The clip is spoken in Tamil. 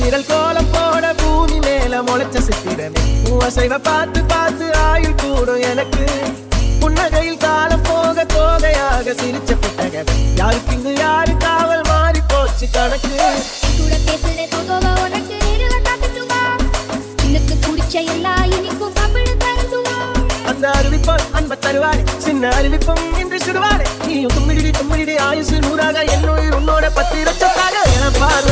விரல் கோலம் போட பூமி மேல முளைச்ச சித்திரமே உன் அசைவ பார்த்து பார்த்து ஆயுள் கூடும் எனக்கு புன்னகையில் காலம் போக தோகையாக சிரிச்ச புத்தகம் யாருக்கு இங்கு யாரு காவல் மாறி போச்சு கணக்கு கூட பேசுற தோகவா உனக்கு இருவ காட்டுமா எனக்கு பிடிச்ச எல்லா இனிப்பும் சாப்பிட தருதுவா அந்த அறிவிப்பால் அன்ப தருவாரே சின்ன அறிவிப்பும் இன்று சுடுவாரே நீ கும்மிடி கும்மிடி ஆயுசு நூறாக என்னுயிர் உன்னோட பத்து லட்சத்தாக என பாரு